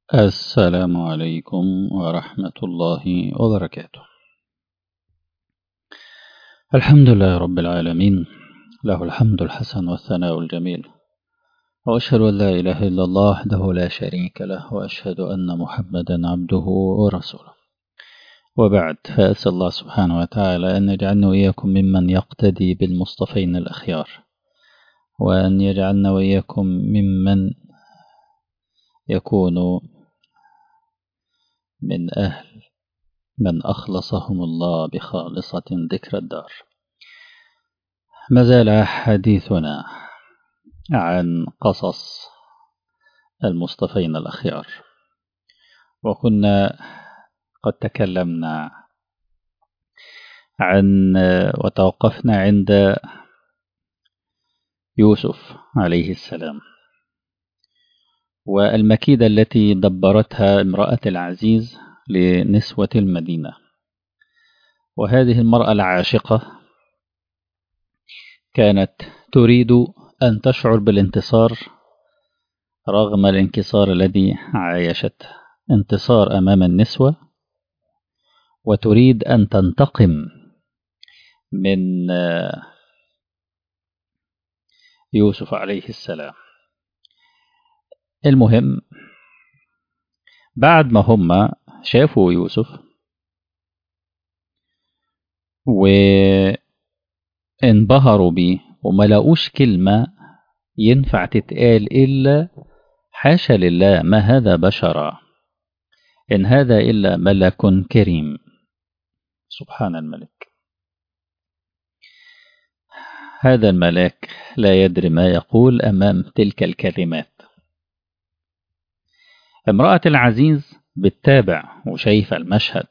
السلام عليكم ورحمة الله وبركاته الحمد لله رب العالمين له الحمد الحسن والثناء الجميل وأشهد أن لا إله إلا الله وحده لا شريك له وأشهد أن محمدا عبده ورسوله وبعد فأسأل الله سبحانه وتعالى أن يجعلنا وإياكم ممن يقتدي بالمصطفين الأخيار وأن يجعلنا وإياكم ممن يكون من أهل من أخلصهم الله بخالصة ذكر الدار ما زال حديثنا عن قصص المصطفين الأخيار وكنا قد تكلمنا عن وتوقفنا عند يوسف عليه السلام والمكيدة التي دبرتها امرأة العزيز لنسوة المدينة وهذه المرأة العاشقة كانت تريد أن تشعر بالانتصار رغم الانكسار الذي عايشته انتصار أمام النسوة وتريد أن تنتقم من يوسف عليه السلام المهم بعد ما هم شافوا يوسف وانبهروا بيه وما لقوش كلمة ينفع تتقال إلا حاشا لله ما هذا بشرا إن هذا إلا ملك كريم سبحان الملك هذا الملاك لا يدري ما يقول أمام تلك الكلمات امرأة العزيز بتتابع وشايفة المشهد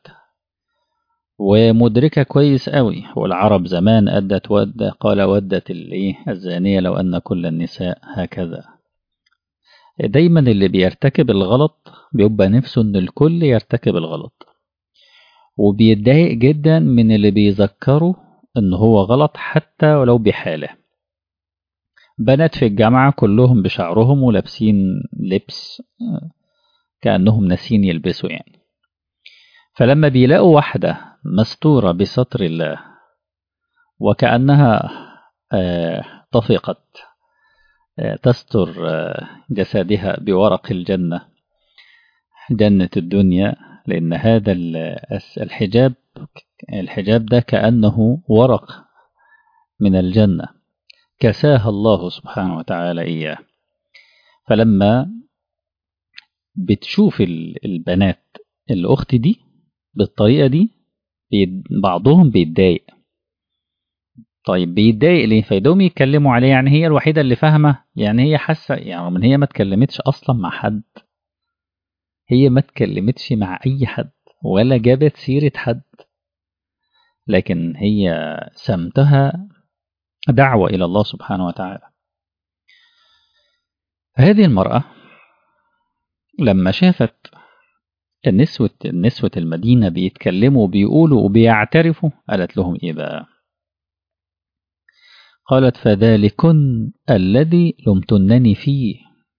ومدركة كويس قوي والعرب زمان أدت ود قال ودت الايه الزانية لو أن كل النساء هكذا دايما اللي بيرتكب الغلط بيبقى نفسه ان الكل يرتكب الغلط وبيتضايق جدا من اللي بيذكره ان هو غلط حتى ولو بحاله بنات في الجامعة كلهم بشعرهم ولابسين لبس كأنهم ناسين يلبسوا يعني فلما بيلاقوا واحدة مستورة بستر الله وكأنها طفقت تستر جسدها بورق الجنة جنة الدنيا لأن هذا الحجاب الحجاب ده كأنه ورق من الجنة كساها الله سبحانه وتعالى إياه فلما بتشوف البنات الأخت دي بالطريقة دي بعضهم بيتضايق طيب بيتضايق ليه فيدوم يتكلموا عليه يعني هي الوحيدة اللي فاهمة يعني هي حاسة يعني من هي ما اتكلمتش أصلا مع حد هي ما اتكلمتش مع أي حد ولا جابت سيرة حد لكن هي سمتها دعوة إلى الله سبحانه وتعالى هذه المرأة لما شافت النسوة النسوة المدينة بيتكلموا وبيقولوا وبيعترفوا قالت لهم إيه بقى قالت فذلكن الذي لمتنني فيه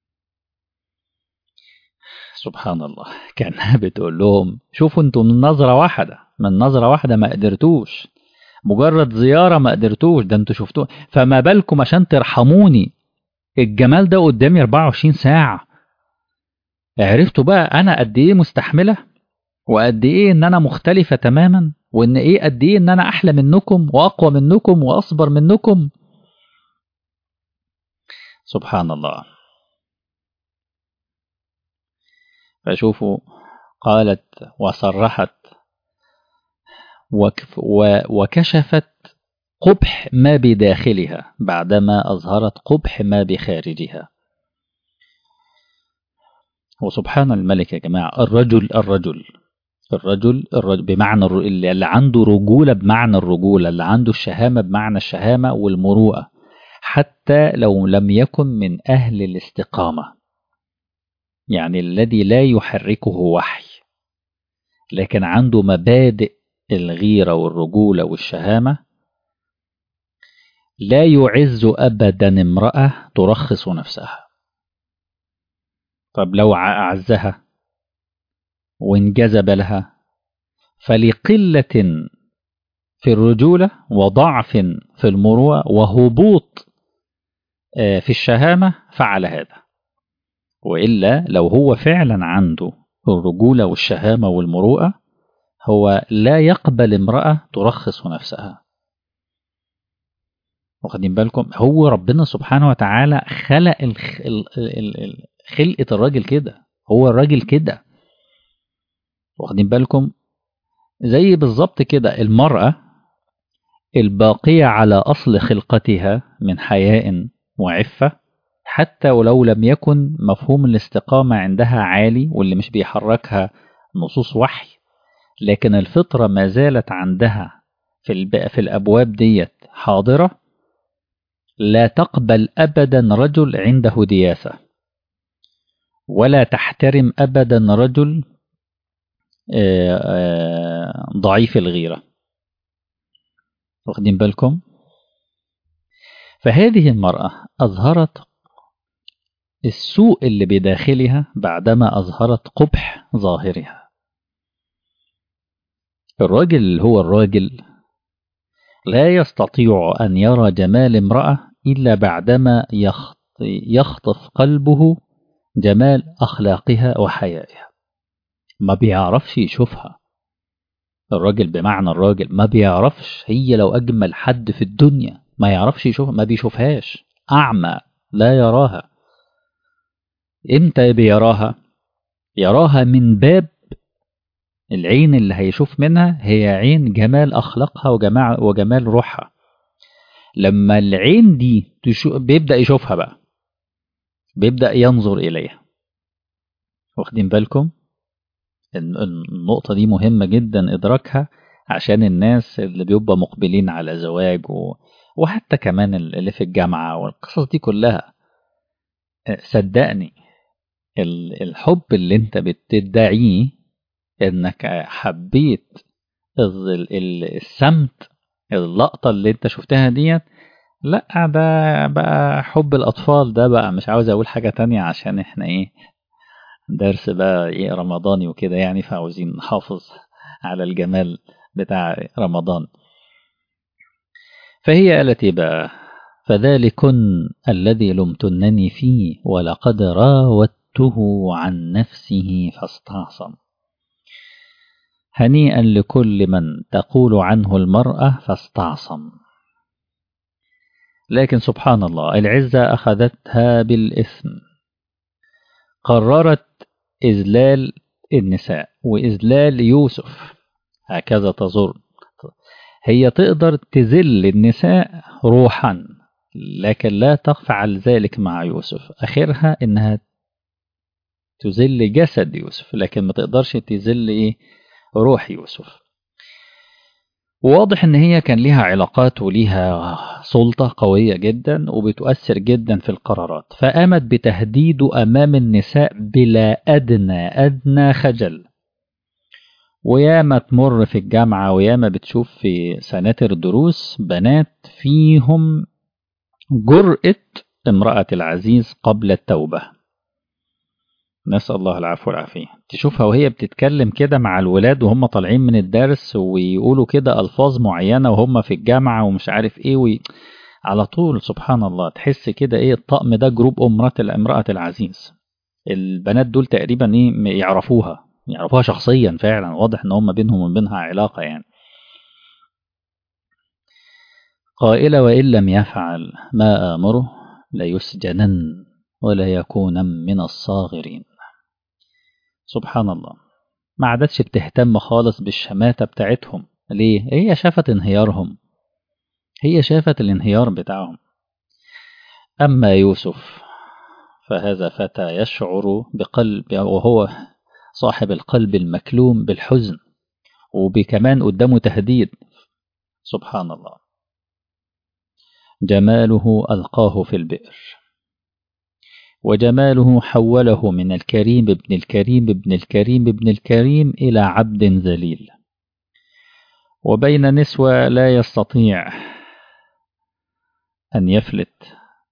سبحان الله كانها بتقول لهم شوفوا انتم من نظرة واحدة من نظرة واحدة ما قدرتوش مجرد زيارة ما قدرتوش ده انتوا شفتوه فما بالكم عشان ترحموني الجمال ده قدامي 24 ساعة عرفتوا بقى انا قد ايه مستحمله وقد ايه ان انا مختلفه تماما وان ايه قد ايه ان انا احلى منكم واقوى منكم واصبر منكم سبحان الله فشوفوا قالت وصرحت وكشفت قبح ما بداخلها بعدما اظهرت قبح ما بخارجها وسبحان الملك يا جماعة الرجل الرجل الرجل, الرجل بمعنى اللي عنده رجولة بمعنى الرجولة اللي عنده الشهامة بمعنى الشهامة والمروءة حتى لو لم يكن من أهل الاستقامة يعني الذي لا يحركه وحي لكن عنده مبادئ الغيرة والرجولة والشهامة لا يعز أبدا امرأة ترخص نفسها طب لو أعزها وانجذب لها فلقلة في الرجولة وضعف في المروءة وهبوط في الشهامة فعل هذا وإلا لو هو فعلا عنده الرجولة والشهامة والمروءة هو لا يقبل امرأة ترخص نفسها واخدين بالكم هو ربنا سبحانه وتعالى خلق الخ... ال... ال... ال... خلقة الراجل كده هو الراجل كده واخدين بالكم زي بالظبط كده المرأة الباقية على أصل خلقتها من حياء وعفة حتى ولو لم يكن مفهوم الاستقامة عندها عالي واللي مش بيحركها نصوص وحي لكن الفطرة ما زالت عندها في, الب... في الأبواب ديت حاضرة لا تقبل أبدا رجل عنده دياسة ولا تحترم أبدا رجل ضعيف الغيرة واخدين بالكم فهذه المرأة أظهرت السوء اللي بداخلها بعدما أظهرت قبح ظاهرها الراجل اللي هو الراجل لا يستطيع أن يرى جمال امرأة إلا بعدما يخطف قلبه جمال أخلاقها وحيائها ما بيعرفش يشوفها الراجل بمعنى الراجل ما بيعرفش هي لو أجمل حد في الدنيا ما يعرفش يشوفها ما بيشوفهاش أعمى لا يراها إمتى بيراها يراها من باب العين اللي هيشوف منها هي عين جمال أخلاقها وجمال, وجمال روحها لما العين دي بيبدأ يشوفها بقى بيبدأ ينظر إليها واخدين بالكم النقطة دي مهمة جدا إدراكها عشان الناس اللي بيبقى مقبلين على زواج و... وحتى كمان اللي في الجامعة والقصص دي كلها صدقني الحب اللي انت بتدعيه انك حبيت السمت اللقطة اللي انت شفتها ديت لا ده بقى حب الأطفال ده بقى مش عاوز أقول حاجة تانية عشان احنا ايه درس بقى ايه رمضاني وكده يعني فعاوزين نحافظ على الجمال بتاع رمضان فهي قالت ايه بقى فذلكن الذي لمتنني فيه ولقد راودته عن نفسه فاستعصم هنيئا لكل من تقول عنه المرأة فاستعصم لكن سبحان الله العزة أخذتها بالإثم قررت إذلال النساء وإذلال يوسف هكذا تظن هي تقدر تذل النساء روحا لكن لا تفعل ذلك مع يوسف آخرها إنها تذل جسد يوسف لكن ما تقدرش تذل إيه روح يوسف واضح ان هي كان ليها علاقات وليها سلطة قوية جدا وبتؤثر جدا في القرارات فقامت بتهديده امام النساء بلا ادنى ادنى خجل وياما تمر في الجامعة وياما بتشوف في سناتر دروس بنات فيهم جرأة امرأة العزيز قبل التوبة نسأل الله العفو والعافية تشوفها وهي بتتكلم كده مع الولاد وهم طالعين من الدرس ويقولوا كده ألفاظ معينة وهم في الجامعة ومش عارف إيه وي... على طول سبحان الله تحس كده إيه الطقم ده جروب أمرأة امرأة العزيز البنات دول تقريبا إيه يعرفوها يعرفوها شخصيا فعلا واضح إن هم بينهم وبينها علاقة يعني قائلة وإن لم يفعل ما آمره ليسجنن ولا يكون من الصاغرين سبحان الله ما عادتش بتهتم خالص بالشماتة بتاعتهم ليه؟ هي شافت انهيارهم هي شافت الانهيار بتاعهم أما يوسف فهذا فتى يشعر بقلب وهو صاحب القلب المكلوم بالحزن وبكمان قدامه تهديد سبحان الله جماله ألقاه في البئر وجماله حوله من الكريم ابن الكريم ابن الكريم ابن الكريم إلى عبد ذليل وبين نسوة لا يستطيع أن يفلت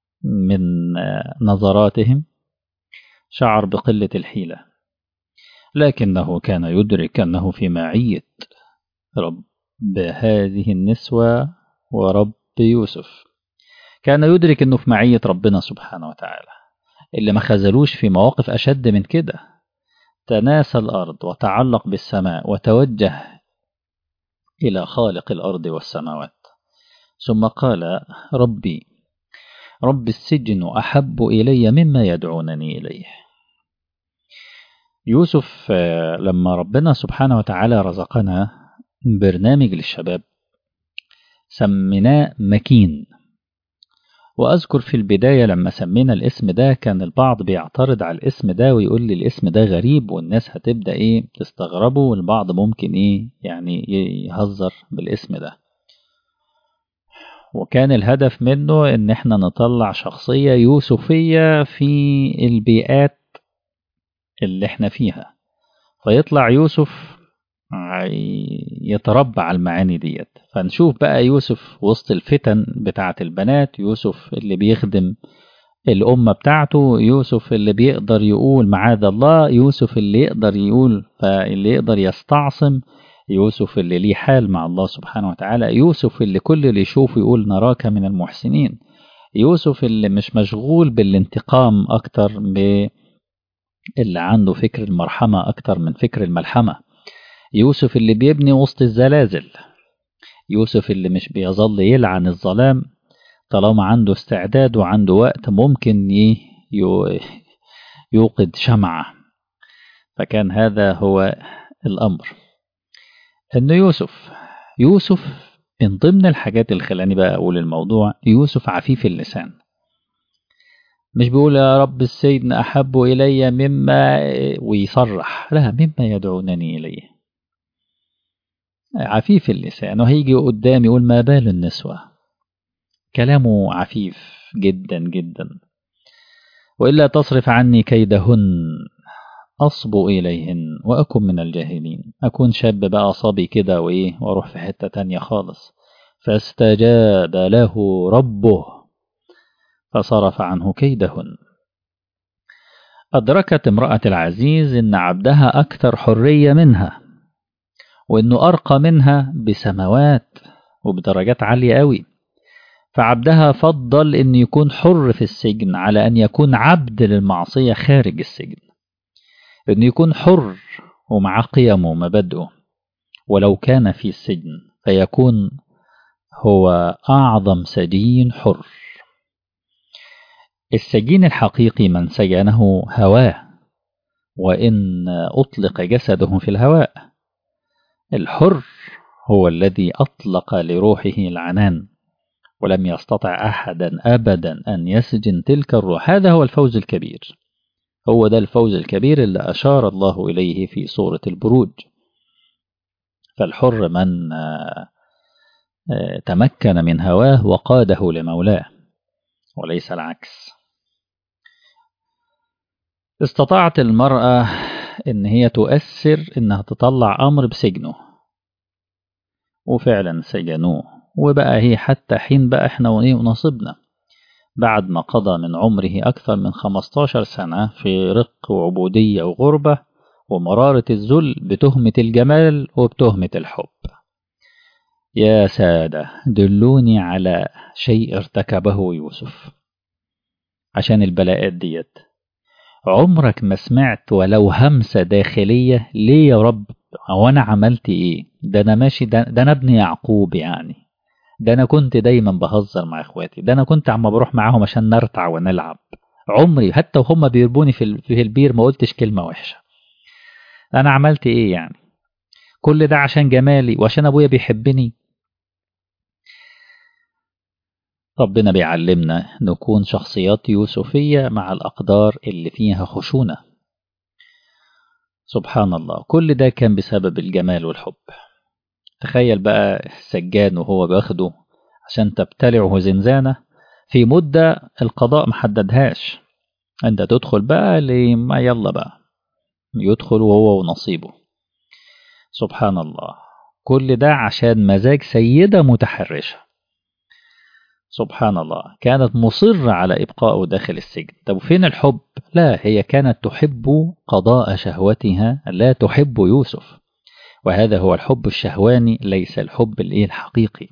من نظراتهم شعر بقلة الحيلة لكنه كان يدرك أنه في معية رب هذه النسوة ورب يوسف كان يدرك أنه في معية ربنا سبحانه وتعالى اللي ما خذلوش في مواقف أشد من كده تناسى الأرض وتعلق بالسماء وتوجه إلى خالق الأرض والسماوات ثم قال ربي رب السجن أحب إلي مما يدعونني إليه يوسف لما ربنا سبحانه وتعالى رزقنا برنامج للشباب سميناه مكين وأذكر في البداية لما سمينا الاسم ده كان البعض بيعترض على الاسم ده ويقول لي الاسم ده غريب والناس هتبدأ إيه تستغربه والبعض ممكن إيه يعني يهزر بالاسم ده وكان الهدف منه إن إحنا نطلع شخصية يوسفية في البيئات اللي إحنا فيها فيطلع يوسف يتربى على المعاني ديت فنشوف بقى يوسف وسط الفتن بتاعة البنات يوسف اللي بيخدم الأمة بتاعته يوسف اللي بيقدر يقول معاذ الله يوسف اللي يقدر يقول فاللي يقدر يستعصم يوسف اللي ليه حال مع الله سبحانه وتعالى يوسف اللي كل اللي يشوفه يقول نراك من المحسنين يوسف اللي مش مشغول بالانتقام أكتر ب اللي عنده فكر المرحمة أكتر من فكر الملحمة يوسف اللي بيبني وسط الزلازل يوسف اللي مش بيظل يلعن الظلام طالما عنده استعداد وعنده وقت ممكن يوقد شمعة فكان هذا هو الأمر أن يوسف يوسف من ضمن الحاجات اللي خلاني بقى أقول الموضوع يوسف عفيف اللسان مش بيقول يا رب السيد أحب إلي مما ويصرح لا مما يدعونني إليه عفيف اللسان وهيجي قدام يقول ما بال النسوة كلامه عفيف جدا جدا وإلا تصرف عني كيدهن أصبو إليهن وأكن من الجاهلين أكون شاب بقى صبي كده وإيه وأروح في حتة تانية خالص فاستجاب له ربه فصرف عنه كيدهن أدركت امرأة العزيز إن عبدها أكثر حرية منها وإنه أرقى منها بسماوات وبدرجات عالية قوي فعبدها فضل إن يكون حر في السجن على أن يكون عبد للمعصية خارج السجن إنه يكون حر ومع قيمه ومبادئه ولو كان في السجن فيكون هو أعظم سجين حر السجين الحقيقي من سجنه هواه وإن أطلق جسده في الهواء الحر هو الذي أطلق لروحه العنان ولم يستطع أحدا أبدا أن يسجن تلك الروح هذا هو الفوز الكبير هو ده الفوز الكبير اللي أشار الله إليه في سورة البروج فالحر من تمكن من هواه وقاده لمولاه وليس العكس استطاعت المرأة إن هي تؤثر إنها تطلع أمر بسجنه وفعلا سجنوه وبقى هي حتى حين بقى احنا ونصبنا بعد ما قضى من عمره أكثر من 15 سنة في رق وعبودية وغربة ومرارة الذل بتهمة الجمال وبتهمة الحب يا سادة دلوني على شيء ارتكبه يوسف عشان البلاءات ديت عمرك ما سمعت ولو همسة داخلية ليه يا رب هو أنا عملت إيه ده أنا ماشي ده, ده أنا ابن يعقوب يعني ده أنا كنت دايما بهزر مع إخواتي ده أنا كنت عم بروح معاهم عشان نرتع ونلعب عمري حتى وهم بيربوني في, في البير ما قلتش كلمة وحشة أنا عملت إيه يعني كل ده عشان جمالي وعشان أبويا بيحبني ربنا بيعلمنا نكون شخصيات يوسفية مع الأقدار اللي فيها خشونة سبحان الله كل ده كان بسبب الجمال والحب تخيل بقى السجان وهو بياخده عشان تبتلعه زنزانة في مدة القضاء محددهاش انت تدخل بقى لما يلا بقى يدخل وهو ونصيبه سبحان الله كل ده عشان مزاج سيدة متحرشة سبحان الله كانت مصرة على إبقائه داخل السجن طب فين الحب لا هي كانت تحب قضاء شهوتها لا تحب يوسف وهذا هو الحب الشهواني ليس الحب الايه الحقيقي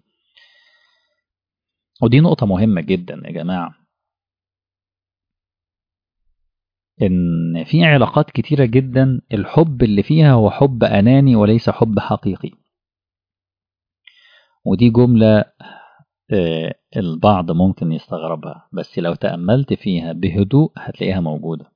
ودي نقطة مهمة جدا يا جماعة إن في علاقات كتيرة جدا الحب اللي فيها هو حب أناني وليس حب حقيقي ودي جملة البعض ممكن يستغربها بس لو تأملت فيها بهدوء هتلاقيها موجودة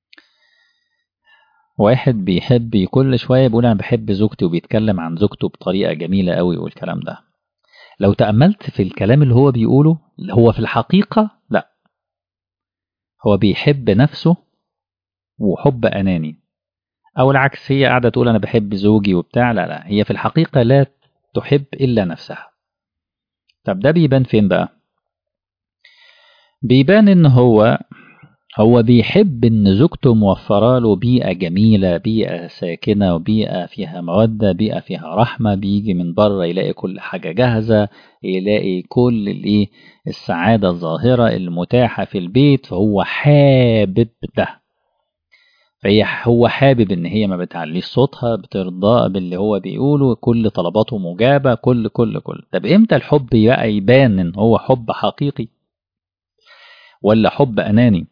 واحد بيحب كل شوية بيقول أنا بحب زوجتي وبيتكلم عن زوجته بطريقة جميلة قوي والكلام ده لو تأملت في الكلام اللي هو بيقوله اللي هو في الحقيقة لا هو بيحب نفسه وحب أناني أو العكس هي قاعدة تقول أنا بحب زوجي وبتاع لا لا هي في الحقيقة لا تحب إلا نفسها طب ده بيبان فين بقى بيبان إن هو هو بيحب إن زوجته موفرة له بيئة جميلة بيئة ساكنة وبيئة فيها مودة بيئة فيها رحمة بيجي من بره يلاقي كل حاجة جاهزة يلاقي كل الإيه السعادة الظاهرة المتاحة في البيت فهو حابب ده فهي هو حابب ان هي ما بتعليش صوتها بترضى باللي هو بيقوله كل طلباته مجابة كل كل كل طب امتى الحب بقى يبان ان هو حب حقيقي ولا حب اناني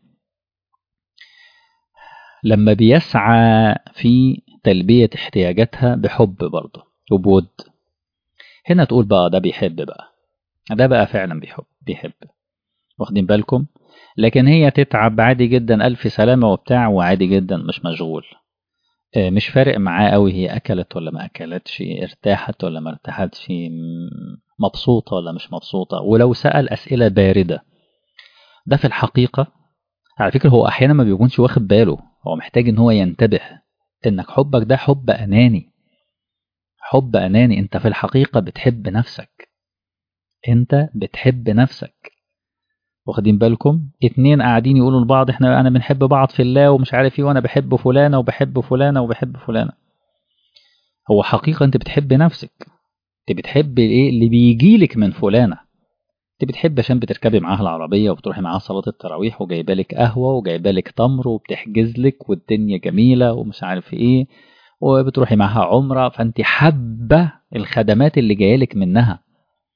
لما بيسعى في تلبية احتياجاتها بحب برضه وبود هنا تقول بقى ده بيحب بقى ده بقى فعلا بيحب بيحب واخدين بالكم لكن هي تتعب عادي جدا ألف سلامة وبتاع وعادي جدا مش مشغول مش فارق معاه قوي هي أكلت ولا ما أكلتش ارتاحت ولا ما ارتاحتش مبسوطة ولا مش مبسوطة ولو سأل أسئلة باردة ده في الحقيقة على فكرة هو أحيانا ما بيكونش واخد باله هو محتاج إن هو ينتبه إنك حبك ده حب أناني حب أناني أنت في الحقيقة بتحب نفسك أنت بتحب نفسك واخدين بالكم اتنين قاعدين يقولوا لبعض احنا انا بنحب بعض في الله ومش عارف ايه وانا بحب فلانه وبحب فلانه وبحب فلانه هو حقيقه انت بتحب نفسك انت بتحب ايه اللي بيجيلك من فلانه انت بتحب عشان بتركبي معاها العربيه وبتروحي معاها صلاه التراويح وجايبه لك قهوه وجايبه لك تمر وبتحجز لك والدنيا جميله ومش عارف ايه وبتروحي معاها عمره فانت حابه الخدمات اللي جايه لك منها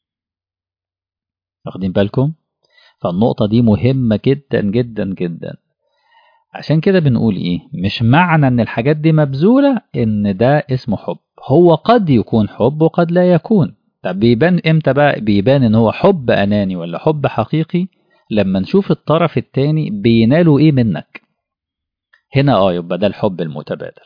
واخدين بالكم فالنقطة دي مهمة جدا جدا جدا عشان كده بنقول ايه مش معنى ان الحاجات دي مبذولة ان ده اسمه حب هو قد يكون حب وقد لا يكون طب بيبان امتى بقى بيبان ان هو حب اناني ولا حب حقيقي لما نشوف الطرف التاني بيناله ايه منك هنا اه يبقى ده الحب المتبادل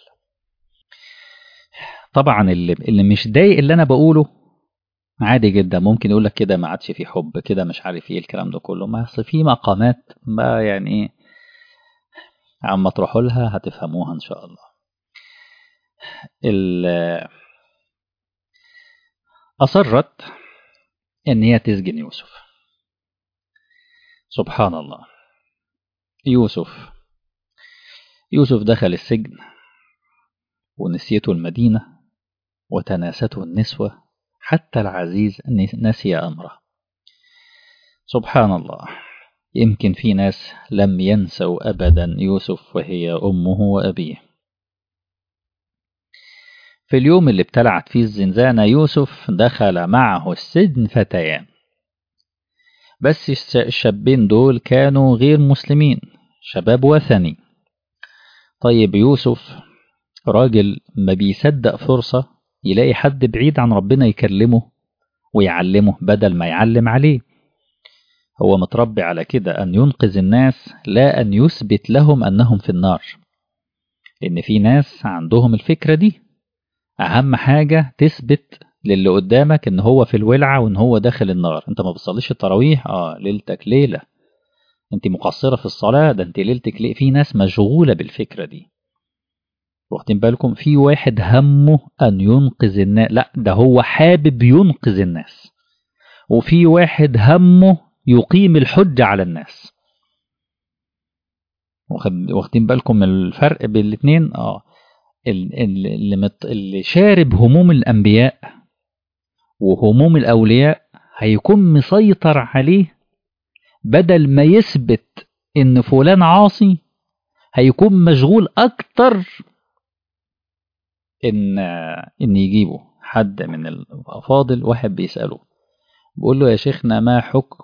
طبعا اللي, اللي مش ضايق اللي انا بقوله عادي جدا ممكن يقول لك كده ما عادش في حب كده مش عارف ايه الكلام ده كله ما اصل في مقامات ما يعني ايه عما تروحوا لها هتفهموها ان شاء الله أصرت إن هي تسجن يوسف سبحان الله يوسف يوسف دخل السجن ونسيته المدينة وتناسته النسوة حتى العزيز نسي أمره سبحان الله يمكن في ناس لم ينسوا أبدا يوسف وهي أمه وأبيه في اليوم اللي ابتلعت فيه الزنزانة يوسف دخل معه السجن فتيان بس الشابين دول كانوا غير مسلمين شباب وثني طيب يوسف راجل ما بيصدق فرصة يلاقي حد بعيد عن ربنا يكلمه ويعلمه بدل ما يعلم عليه هو متربي على كده أن ينقذ الناس لا أن يثبت لهم أنهم في النار لأن في ناس عندهم الفكرة دي أهم حاجة تثبت للي قدامك إن هو في الولعة وإن هو داخل النار أنت ما بتصليش التراويح آه ليلتك ليلة أنت مقصرة في الصلاة ده أنت ليلتك ليه في ناس مشغولة بالفكرة دي واخدين بالكم في واحد همه أن ينقذ الناس لا ده هو حابب ينقذ الناس وفي واحد همه يقيم الحجة على الناس واخدين بالكم من الفرق بين الاثنين اه اللي, مت... اللي شارب هموم الأنبياء وهموم الأولياء هيكون مسيطر عليه بدل ما يثبت ان فلان عاصي هيكون مشغول اكتر ان ان يجيبه حد من الافاضل واحد بيساله بيقول له يا شيخنا ما حكم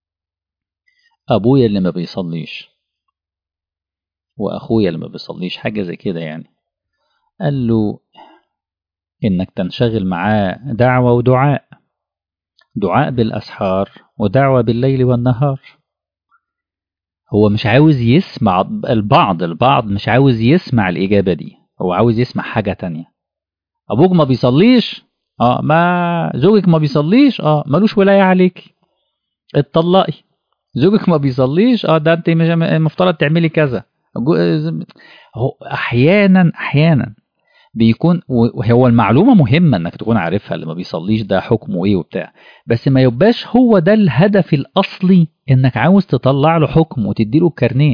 ابويا اللي ما بيصليش واخويا اللي ما بيصليش حاجه زي كده يعني قال له انك تنشغل معاه دعوه ودعاء دعاء بالاسحار ودعوه بالليل والنهار هو مش عاوز يسمع البعض البعض مش عاوز يسمع الإجابة دي هو عاوز يسمع حاجة تانية أبوك ما بيصليش اه ما زوجك ما بيصليش اه ملوش ولاية عليك اتطلقي زوجك ما بيصليش اه ده انت مش المفترض تعملي كذا هو احيانا احيانا بيكون وهو المعلومه مهمه انك تكون عارفها اللي ما بيصليش ده حكمه ايه وبتاع بس ما يبقاش هو ده الهدف الاصلي انك عاوز تطلع له حكم وتدي له كارنيه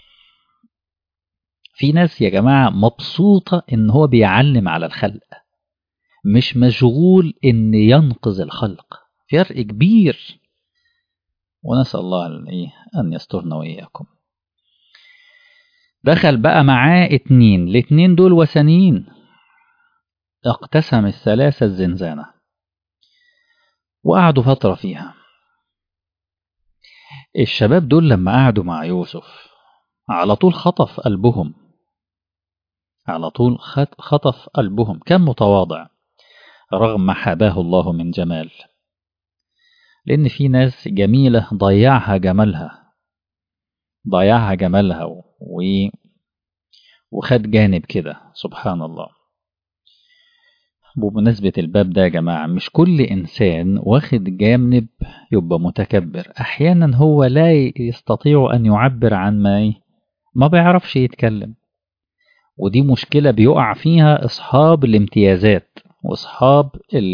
في ناس يا جماعه مبسوطه ان هو بيعلم على الخلق مش مشغول ان ينقذ الخلق فرق كبير ونسال الله ان يسترنا واياكم دخل بقى معاه اتنين الاتنين دول وثنيين اقتسم الثلاثة الزنزانة وقعدوا فترة فيها الشباب دول لما قعدوا مع يوسف على طول خطف قلبهم على طول خطف قلبهم كان متواضع رغم ما حباه الله من جمال لأن في ناس جميلة ضيعها جمالها ضيعها جمالها و... وخد جانب كده سبحان الله بمناسبة الباب ده يا جماعة مش كل إنسان واخد جانب يبقى متكبر أحيانا هو لا يستطيع أن يعبر عن ما إيه ما بيعرفش يتكلم ودي مشكلة بيقع فيها أصحاب الامتيازات وأصحاب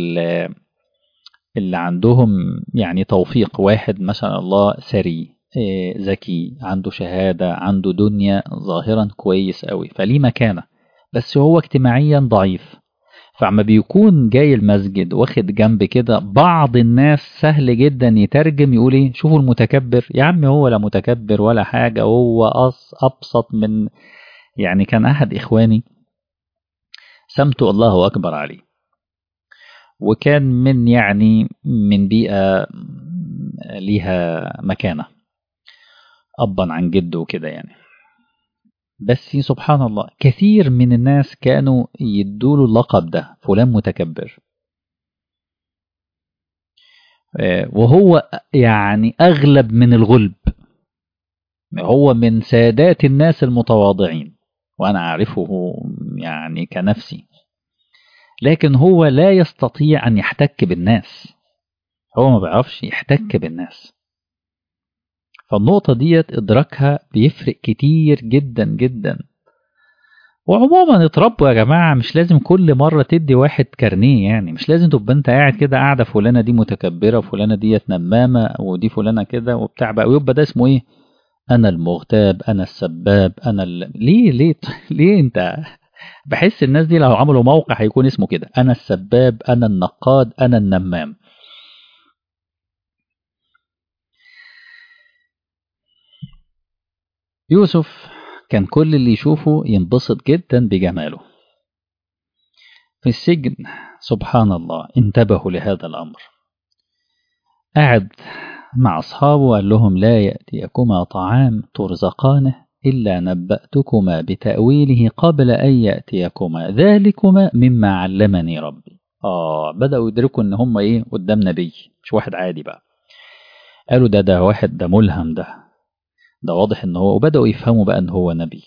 اللي عندهم يعني توفيق واحد مثلا الله سري ذكي عنده شهادة عنده دنيا ظاهرا كويس قوي فليه مكانة بس هو اجتماعيا ضعيف فعما بيكون جاي المسجد واخد جنب كده بعض الناس سهل جدا يترجم يقول ايه شوفوا المتكبر يا عم هو لا متكبر ولا حاجة هو أص أبسط من يعني كان أحد إخواني سمت الله أكبر عليه وكان من يعني من بيئة ليها مكانة أبا عن جده وكده يعني بس سبحان الله كثير من الناس كانوا يدوا له اللقب ده فلان متكبر وهو يعني أغلب من الغلب هو من سادات الناس المتواضعين وأنا أعرفه يعني كنفسي لكن هو لا يستطيع أن يحتك بالناس هو ما بيعرفش يحتك بالناس فالنقطة ديت إدراكها بيفرق كتير جدا جدا وعموما اتربوا يا جماعة مش لازم كل مرة تدي واحد كارنيه يعني مش لازم تبقى انت قاعد كده قاعدة فلانة دي متكبرة وفلانة ديت نمامة ودي فلانة كده وبتاع بقى ويبقى ده اسمه ايه انا المغتاب انا السباب انا ال... ليه ليه ليه انت بحس الناس دي لو عملوا موقع هيكون اسمه كده انا السباب انا النقاد انا النمام يوسف كان كل اللي يشوفه ينبسط جدا بجماله في السجن سبحان الله انتبهوا لهذا الأمر قعد مع أصحابه وقال لهم لا يأتيكما طعام ترزقانه إلا نبأتكما بتأويله قبل أن يأتيكما ذلكما مما علمني ربي آه بدأوا يدركوا إن هم إيه قدام نبي مش واحد عادي بقى قالوا ده ده واحد ده ملهم ده ده واضح ان هو وبدأوا يفهموا بقى ان هو نبي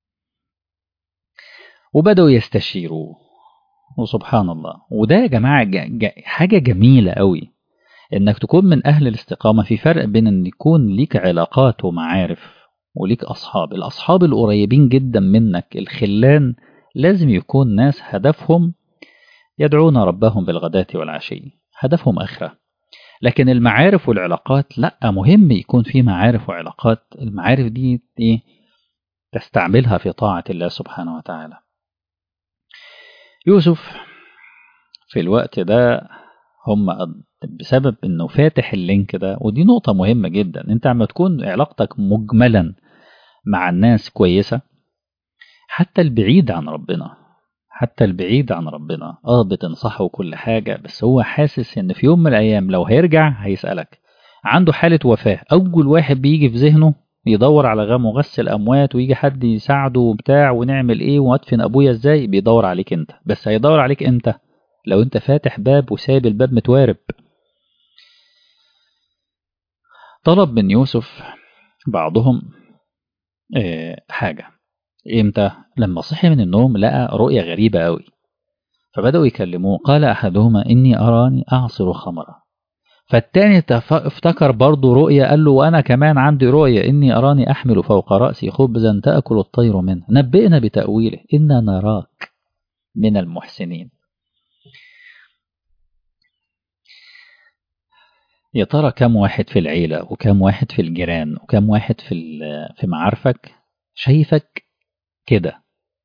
وبدأوا يستشيروا وسبحان الله وده يا جماعة ج... ج... حاجة جميلة قوي انك تكون من اهل الاستقامة في فرق بين ان يكون ليك علاقات ومعارف وليك اصحاب الاصحاب القريبين جدا منك الخلان لازم يكون ناس هدفهم يدعون ربهم بالغداة والعشي هدفهم اخره لكن المعارف والعلاقات لا مهم يكون في معارف وعلاقات المعارف دي ايه تستعملها في طاعة الله سبحانه وتعالى يوسف في الوقت ده هم بسبب انه فاتح اللينك ده ودي نقطة مهمة جدا انت عم تكون علاقتك مجملا مع الناس كويسة حتى البعيد عن ربنا حتى البعيد عن ربنا اه بتنصحه كل حاجة بس هو حاسس ان في يوم من الايام لو هيرجع هيسألك عنده حالة وفاة اول واحد بيجي في ذهنه يدور على غم مغسل اموات ويجي حد يساعده وبتاع ونعمل ايه وادفن ابويا ازاي بيدور عليك انت بس هيدور عليك امتى لو انت فاتح باب وسايب الباب متوارب طلب من يوسف بعضهم اه حاجة امتى لما صحي من النوم لقى رؤية غريبة قوي فبدأوا يكلموه قال أحدهما إني أراني أعصر خمرا فالتاني افتكر برضه رؤية قال له وأنا كمان عندي رؤية إني أراني أحمل فوق رأسي خبزا تأكل الطير منه نبئنا بتأويله إنا نراك من المحسنين يا ترى كم واحد في العيلة وكم واحد في الجيران وكم واحد في في معارفك شايفك كده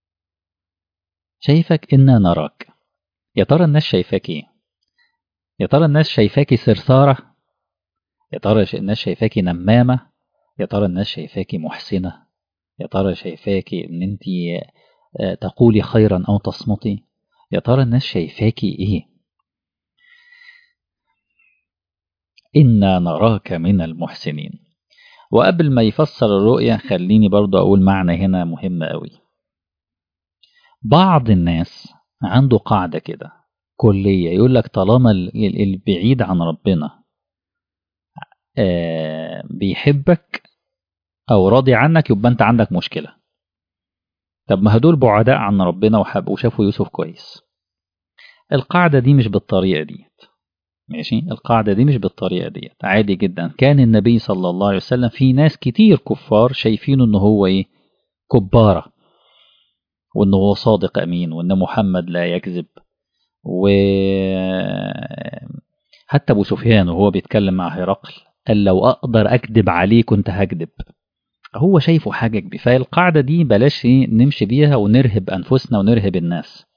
شايفك إنا نراك يا ترى الناس شايفاك إيه يا ترى الناس شايفاكي سرسارة يا ترى الناس شايفاكي نمامة يا ترى الناس شايفاكي محسنة يا ترى شايفاكي ان انت تقولي خيرا او تصمتي يا ترى الناس شايفاكي ايه إنا نراك من المحسنين وقبل ما يفسر الرؤية خليني برضو أقول معنى هنا مهم قوي بعض الناس عنده قاعدة كده كلية يقول لك طالما البعيد عن ربنا بيحبك أو راضي عنك يبقى أنت عندك مشكلة طب ما هدول بعداء عن ربنا وحب وشافوا يوسف كويس القاعدة دي مش بالطريقة دي ماشي القاعدة دي مش بالطريقة دي عادي جدا كان النبي صلى الله عليه وسلم في ناس كتير كفار شايفينه ان هو ايه كبارة وان هو صادق امين وان محمد لا يكذب و حتى ابو سفيان وهو بيتكلم مع هرقل قال لو اقدر اكذب عليه كنت هكذب هو شايفه حاجة كبيرة فالقاعدة دي بلاش ايه نمشي بيها ونرهب انفسنا ونرهب الناس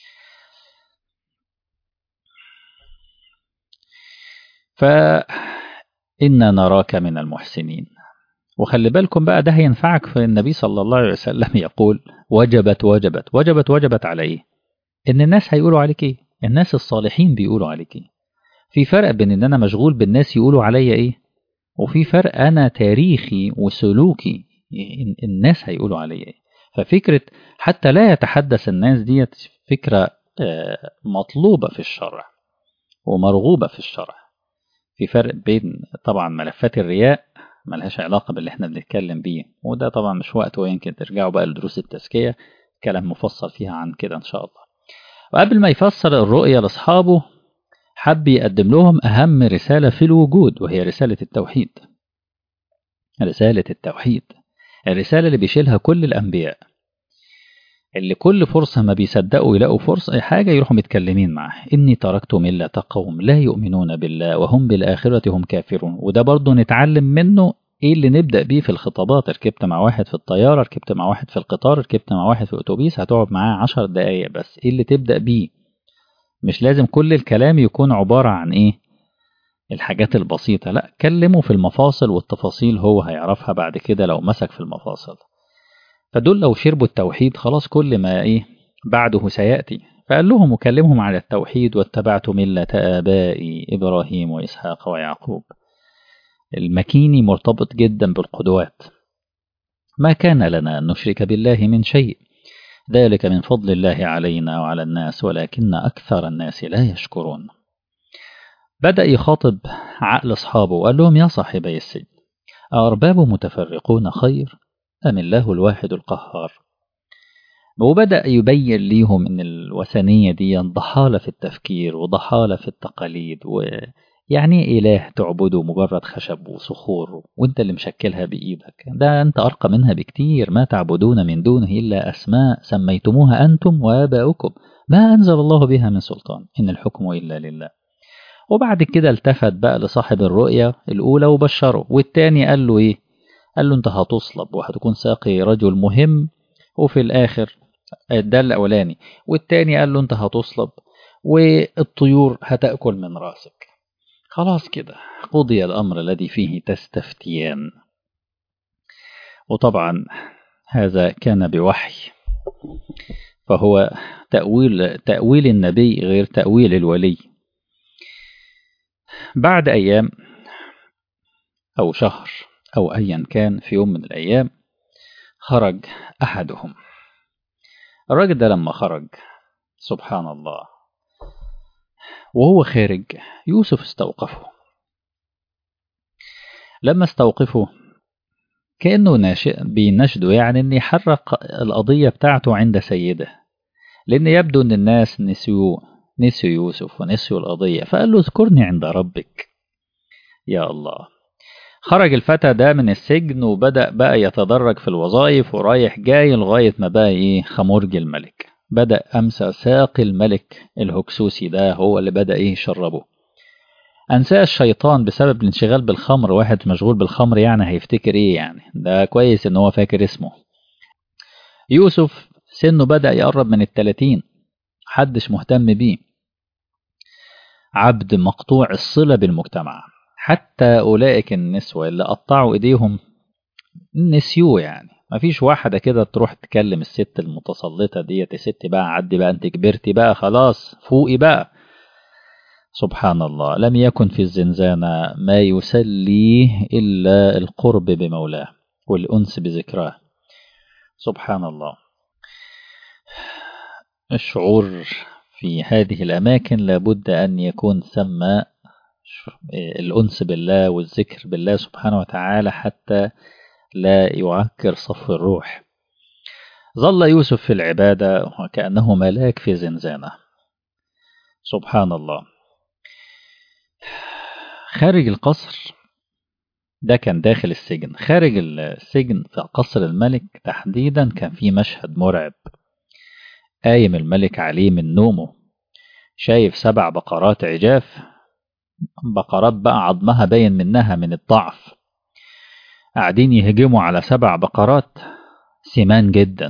فإنا نراك من المحسنين وخلي بالكم بقى ده هينفعك في النبي صلى الله عليه وسلم يقول وجبت وجبت وجبت وجبت على ايه ان الناس هيقولوا عليك ايه الناس الصالحين بيقولوا عليك ايه في فرق بين ان انا مشغول بالناس يقولوا عليا ايه وفي فرق انا تاريخي وسلوكي الناس هيقولوا عليا ايه ففكرة حتى لا يتحدث الناس ديت فكرة مطلوبة في الشرع ومرغوبة في الشرع في فرق بين طبعا ملفات الرياء ملهاش علاقة باللي احنا بنتكلم بيه وده طبعا مش وقت ويمكن ترجعوا بقى لدروس التزكية كلام مفصل فيها عن كده إن شاء الله وقبل ما يفسر الرؤية لأصحابه حب يقدم لهم أهم رسالة في الوجود وهي رسالة التوحيد رسالة التوحيد الرسالة اللي بيشيلها كل الأنبياء اللي كل فرصة ما بيصدقوا يلاقوا فرصة حاجة يروحوا متكلمين معاه إني تركت ملة قوم لا يؤمنون بالله وهم بالآخرة هم كافرون وده برضه نتعلم منه إيه اللي نبدأ بيه في الخطابات ركبت مع واحد في الطيارة ركبت مع واحد في القطار ركبت مع واحد في الأتوبيس هتقعد معاه عشر دقايق بس إيه اللي تبدأ بيه مش لازم كل الكلام يكون عبارة عن إيه الحاجات البسيطة لا كلمه في المفاصل والتفاصيل هو هيعرفها بعد كده لو مسك في المفاصل فدول لو شربوا التوحيد خلاص كل ما ايه بعده سيأتي فقال لهم وكلمهم على التوحيد واتبعت ملة آبائي إبراهيم وإسحاق ويعقوب المكيني مرتبط جدا بالقدوات ما كان لنا أن نشرك بالله من شيء ذلك من فضل الله علينا وعلى الناس ولكن أكثر الناس لا يشكرون بدأ يخاطب عقل أصحابه وقال لهم يا صاحبي السجن أأرباب متفرقون خير أم الله الواحد القهار وبدأ يبين ليهم إن الوثنية دي ضحالة في التفكير وضحالة في التقاليد ويعني إله تعبده مجرد خشب وصخور وانت اللي مشكلها بإيدك ده أنت أرقى منها بكتير ما تعبدون من دونه إلا أسماء سميتموها أنتم وآباؤكم ما أنزل الله بها من سلطان إن الحكم إلا لله وبعد كده التفت بقى لصاحب الرؤية الأولى وبشره والتاني قال له إيه قال له انت هتصلب وهتكون ساقي رجل مهم وفي الاخر ده الاولاني والتاني قال له انت هتصلب والطيور هتاكل من راسك خلاص كده قضي الأمر الذي فيه تستفتيان وطبعا هذا كان بوحي فهو تأويل تأويل النبي غير تأويل الولي بعد أيام أو شهر أو أيا كان في يوم من الأيام خرج أحدهم الراجل ده لما خرج سبحان الله وهو خارج يوسف استوقفه لما استوقفه كأنه ناشئ بينشده يعني أن يحرق القضية بتاعته عند سيده لأن يبدو أن الناس نسيوا نسيوا يوسف ونسيوا القضية فقال له اذكرني عند ربك يا الله خرج الفتى ده من السجن وبدأ بقى يتدرج في الوظائف ورايح جاي لغاية ما بقى إيه خمرج الملك بدأ أمسى ساقي الملك الهكسوسي ده هو اللي بدأ إيه يشربه أنساه الشيطان بسبب الانشغال بالخمر واحد مشغول بالخمر يعني هيفتكر إيه يعني ده كويس إن هو فاكر اسمه يوسف سنه بدأ يقرب من التلاتين محدش مهتم بيه عبد مقطوع الصلة بالمجتمع حتى أولئك النسوة اللي قطعوا إيديهم نسيوه يعني مفيش واحدة كده تروح تكلم الست المتسلطة ديت يا ست بقى عدي بقى انت كبرتي بقى خلاص فوقي بقى سبحان الله لم يكن في الزنزانة ما يسليه إلا القرب بمولاه والأنس بذكراه سبحان الله الشعور في هذه الأماكن لابد أن يكون ثم الأنس بالله والذكر بالله سبحانه وتعالى حتى لا يعكر صف الروح ظل يوسف في العبادة وكأنه ملاك في زنزانة سبحان الله خارج القصر ده كان داخل السجن خارج السجن في قصر الملك تحديدا كان في مشهد مرعب قايم الملك عليه من نومه شايف سبع بقرات عجاف بقرات بقى عظمها باين منها من الضعف قاعدين يهجموا على سبع بقرات سمان جدا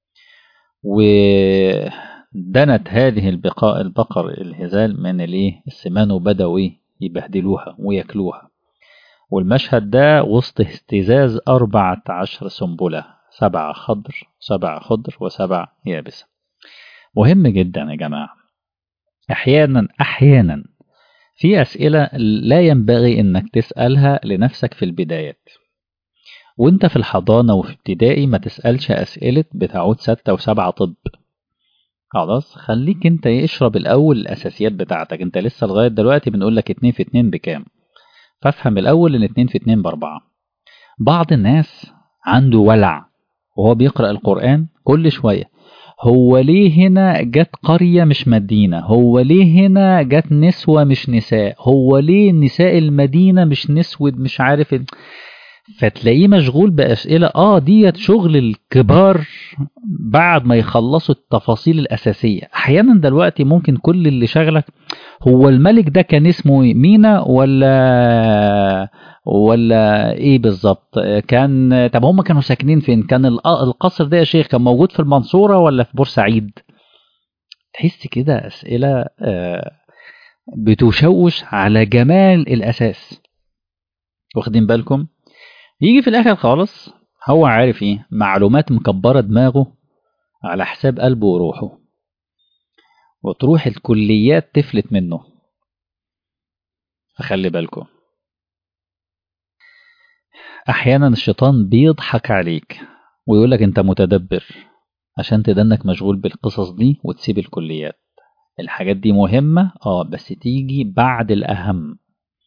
ودنت هذه البقاء البقر الهزال من الايه السمان وبدأوا يبهدلوها وياكلوها والمشهد ده وسط اهتزاز أربعة عشر سنبلة سبعة خضر سبعة خضر وسبع يابسة مهم جدا يا جماعة أحيانا أحيانا في أسئلة لا ينبغي إنك تسألها لنفسك في البدايات وانت في الحضانة وفي ابتدائي ما تسألش أسئلة بتعود ستة وسبعة طب خلاص خليك انت اشرب الأول الأساسيات بتاعتك انت لسه لغاية دلوقتي بنقول لك اتنين في اتنين بكام فافهم الأول ان اتنين في اتنين بأربعة بعض الناس عنده ولع وهو بيقرأ القرآن كل شوية هو ليه هنا جت قرية مش مدينة هو ليه هنا جت نسوة مش نساء هو ليه نساء المدينة مش نسود مش عارف ال... فتلاقيه مشغول بأسئلة اه ديت شغل الكبار بعد ما يخلصوا التفاصيل الأساسية أحيانا دلوقتي ممكن كل اللي شغلك هو الملك ده كان اسمه مينا ولا ولا ايه بالظبط كان طب هم كانوا ساكنين فين كان القصر ده يا شيخ كان موجود في المنصورة ولا في بورسعيد تحس كده أسئلة بتشوش على جمال الأساس واخدين بالكم يجي في الآخر خالص هو عارف ايه معلومات مكبرة دماغه على حساب قلبه وروحه وتروح الكليات تفلت منه فخلي بالكم احيانا الشيطان بيضحك عليك ويقول لك انت متدبر عشان تدنك مشغول بالقصص دي وتسيب الكليات الحاجات دي مهمة اه بس تيجي بعد الأهم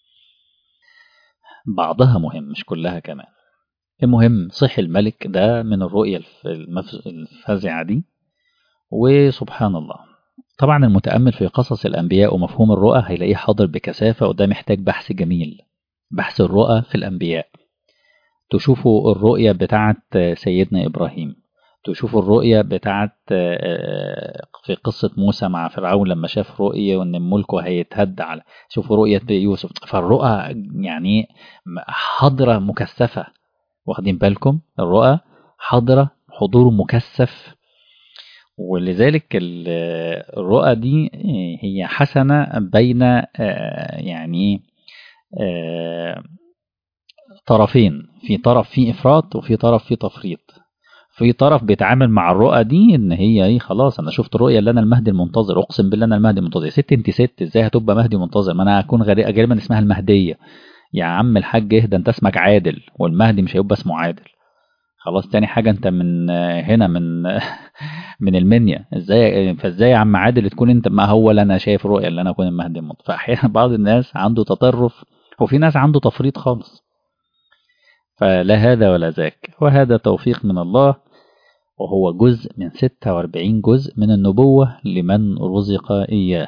بعضها مهم مش كلها كمان المهم صحي الملك ده من الرؤية الفزعة دي وسبحان الله طبعا المتأمل في قصص الأنبياء ومفهوم الرؤى هيلاقيه حاضر بكثافة وده محتاج بحث جميل بحث الرؤى في الأنبياء تشوفوا الرؤية بتاعت سيدنا إبراهيم تشوفوا الرؤية بتاعت في قصة موسى مع فرعون لما شاف رؤية وإن ملكه هيتهد على شوفوا رؤية يوسف فالرؤى يعني حضرة مكثفة واخدين بالكم الرؤى حضرة حضور مكثف ولذلك الرؤى دي هي حسنة بين يعني آه طرفين في طرف فيه افراط وفي طرف فيه تفريط في طرف بيتعامل مع الرؤى دي ان هي ايه خلاص انا شفت الرؤيه اللي انا المهدي المنتظر اقسم بالله انا المهدي المنتظر يا ست انت ست ازاي هتبقى مهدي منتظر ما انا هكون غريبه غالبا اسمها المهديه يا عم الحاج اهدى انت اسمك عادل والمهدي مش هيبقى اسمه عادل خلاص تاني حاجة انت من هنا من من المنيا ازاي فازاي يا عم عادل تكون انت ما هو اللي انا شايف رؤية اللي انا اكون المهدي المنتظر فاحيانا بعض الناس عنده تطرف وفي ناس عنده تفريط خالص فلا هذا ولا ذاك وهذا توفيق من الله وهو جزء من 46 جزء من النبوة لمن رزق إياه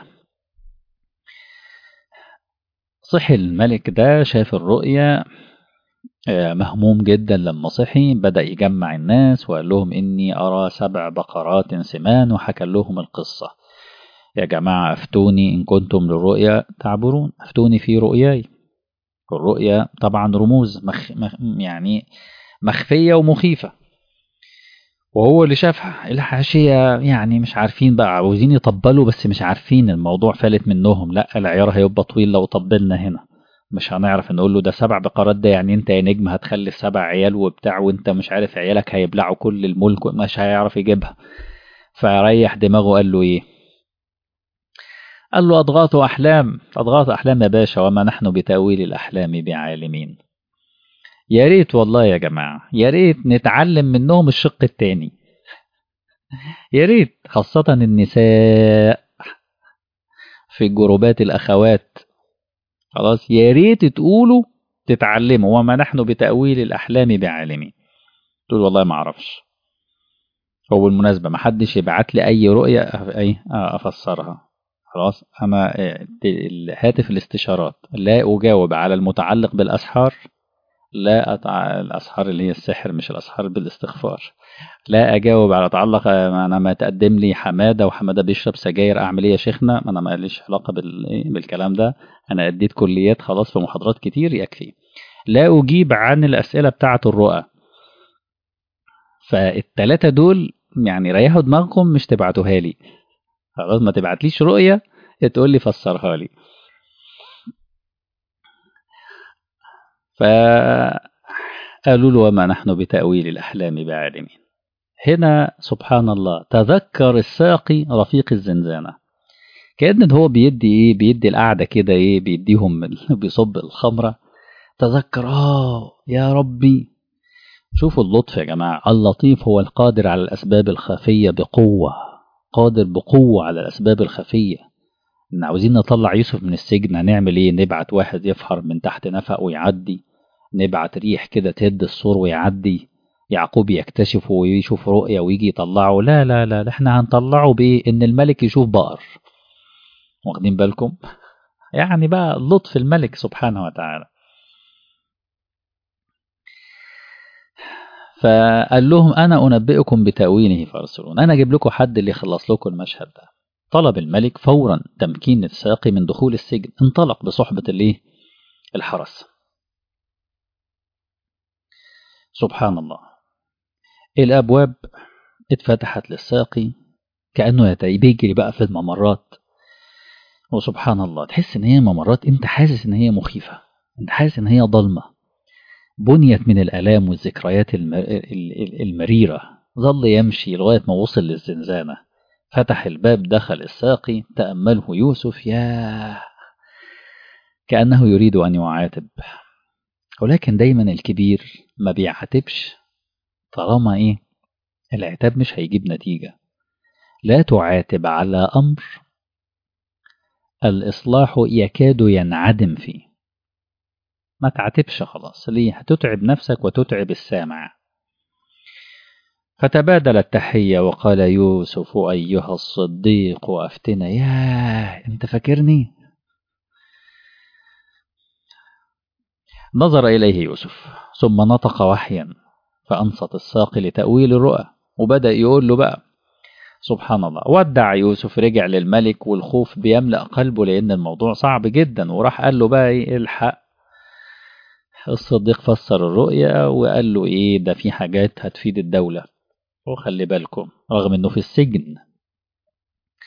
صحي الملك ده شاف الرؤيا مهموم جدا لما صحي بدأ يجمع الناس وقال لهم إني أرى سبع بقرات سمان وحكى لهم القصة يا جماعة أفتوني إن كنتم للرؤيا تعبرون أفتوني في رؤياي الرؤيا طبعا رموز مخ مخ يعني مخفية ومخيفة وهو اللي شافها الحاشية يعني مش عارفين بقى عاوزين يطبلوا بس مش عارفين الموضوع فالت منهم لا العيار هيبقى طويل لو طبلنا هنا مش هنعرف نقول له ده سبع بقرات ده يعني انت يا نجم هتخلف سبع عيال وبتاع وانت مش عارف عيالك هيبلعوا كل الملك مش هيعرف يجيبها فريح دماغه قال له ايه قال له أضغاث أحلام أضغاث أحلام يا باشا وما نحن بتأويل الأحلام بعالمين يا ريت والله يا جماعة يا ريت نتعلم منهم الشق التاني يا ريت خاصة النساء في جروبات الأخوات خلاص يا ريت تقولوا تتعلموا وما نحن بتأويل الأحلام بعالمين تقول والله ما أعرفش هو بالمناسبة ما حدش يبعت لي أي رؤية أي أفسرها خلاص أنا هاتف الاستشارات لا أجاوب على المتعلق بالأسحار لا أتع... الأسحار اللي هي السحر مش الأسحار بالاستغفار لا أجاوب على تعلق أنا ما تقدم لي حمادة وحمادة بيشرب سجاير أعمل إيه يا شيخنا أنا ما ليش علاقة بال... بالكلام ده أنا أديت كليات خلاص في محاضرات كتير يكفي لا أجيب عن الأسئلة بتاعة الرؤى فالتلاتة دول يعني ريحوا دماغكم مش تبعتوها لي خلاص ما تبعتليش رؤية تقول لي فسرها لي فقالوا له وما نحن بتأويل الأحلام بعالمين هنا سبحان الله تذكر الساقي رفيق الزنزانة كأن هو بيدي ايه بيدي القعدة كده ايه بيديهم بيصب الخمرة تذكر اه يا ربي شوفوا اللطف يا جماعة اللطيف هو القادر على الأسباب الخفية بقوة قادر بقوة على الأسباب الخفية إن عاوزين نطلع يوسف من السجن هنعمل إيه نبعت واحد يفحر من تحت نفق ويعدي نبعت ريح كده تهد السور ويعدي يعقوب يكتشف ويشوف رؤية ويجي يطلعه لا لا لا احنا هنطلعه بإيه إن الملك يشوف بقر واخدين بالكم يعني بقى لطف الملك سبحانه وتعالى فقال لهم أنا أنبئكم بتأويله فارسلون أنا أجيب لكم حد اللي يخلص لكم المشهد ده طلب الملك فورا تمكين الساقي من دخول السجن انطلق بصحبة الايه الحرس سبحان الله الأبواب اتفتحت للساقي كأنه بيجري بقى في الممرات وسبحان الله تحس ان هي ممرات انت حاسس ان هي مخيفة انت حاسس ان هي ضلمة بنيت من الآلام والذكريات المريرة ظل يمشي لغاية ما وصل للزنزانة فتح الباب دخل الساقي تأمله يوسف يا كأنه يريد أن يعاتب ولكن دايما الكبير ما بيعاتبش طالما إيه العتاب مش هيجيب نتيجة لا تعاتب على أمر الإصلاح يكاد ينعدم فيه ما تعاتبش خلاص ليه هتتعب نفسك وتتعب السامع فتبادل التحية وقال يوسف أيها الصديق أفتنا ياه أنت فاكرني نظر إليه يوسف ثم نطق وحيا فأنصت الساقي لتأويل الرؤى وبدأ يقول له بقى سبحان الله ودع يوسف رجع للملك والخوف بيملأ قلبه لأن الموضوع صعب جدا وراح قال له بقى إيه الحق الصديق فسر الرؤيا وقال له إيه ده في حاجات هتفيد الدولة وخلي بالكم رغم إنه في السجن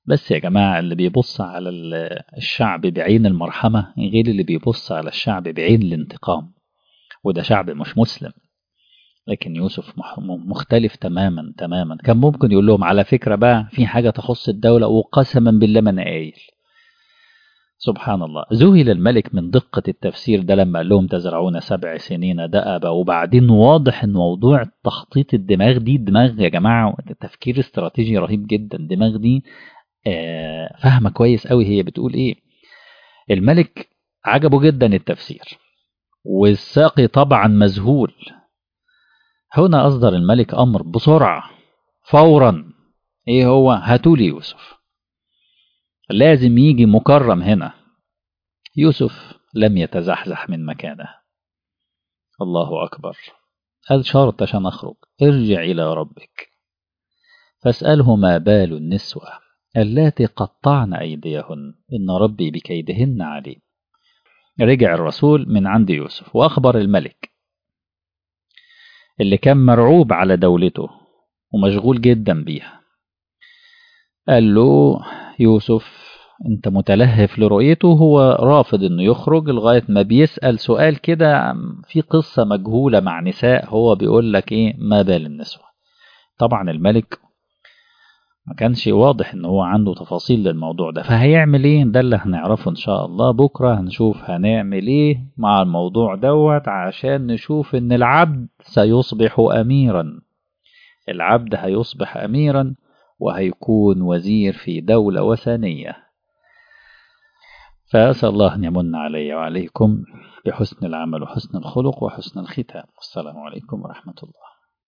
بس يا جماعة اللي بيبص على الشعب بعين المرحمة غير اللي بيبص على الشعب بعين الانتقام وده شعب مش مسلم لكن يوسف مختلف تماما تماما كان ممكن يقول لهم على فكرة بقى في حاجة تخص الدولة وقسما بالله ما أنا قايل سبحان الله ذهل الملك من دقة التفسير ده لما قال لهم تزرعون سبع سنين دأبا وبعدين واضح ان موضوع تخطيط الدماغ دي دماغ يا جماعة تفكير استراتيجي رهيب جدا الدماغ دي آه فاهمة كويس قوي هي بتقول ايه الملك عجبه جدا التفسير والساقي طبعا مذهول هنا أصدر الملك أمر بسرعة فورا ايه هو هاتولي يوسف لازم يجي مكرم هنا يوسف لم يتزحزح من مكانه الله أكبر قال شرط عشان أخرج ارجع إلى ربك فاسأله ما بال النسوة اللاتي قطعن أيديهن إن ربي بكيدهن عليم رجع الرسول من عند يوسف وأخبر الملك اللي كان مرعوب على دولته ومشغول جدا بيها قال له يوسف انت متلهف لرؤيته هو رافض انه يخرج لغاية ما بيسأل سؤال كده في قصة مجهولة مع نساء هو بيقول لك ايه ما بال النسوة طبعا الملك ما كانش واضح ان هو عنده تفاصيل للموضوع ده فهيعمل ايه ده اللي هنعرفه ان شاء الله بكرة هنشوف هنعمل ايه مع الموضوع دوت عشان نشوف ان العبد سيصبح اميرا العبد هيصبح اميرا وهيكون وزير في دولة وثنية فأسأل الله أن يمن علي وعليكم بحسن العمل وحسن الخلق وحسن الختام والسلام عليكم ورحمة الله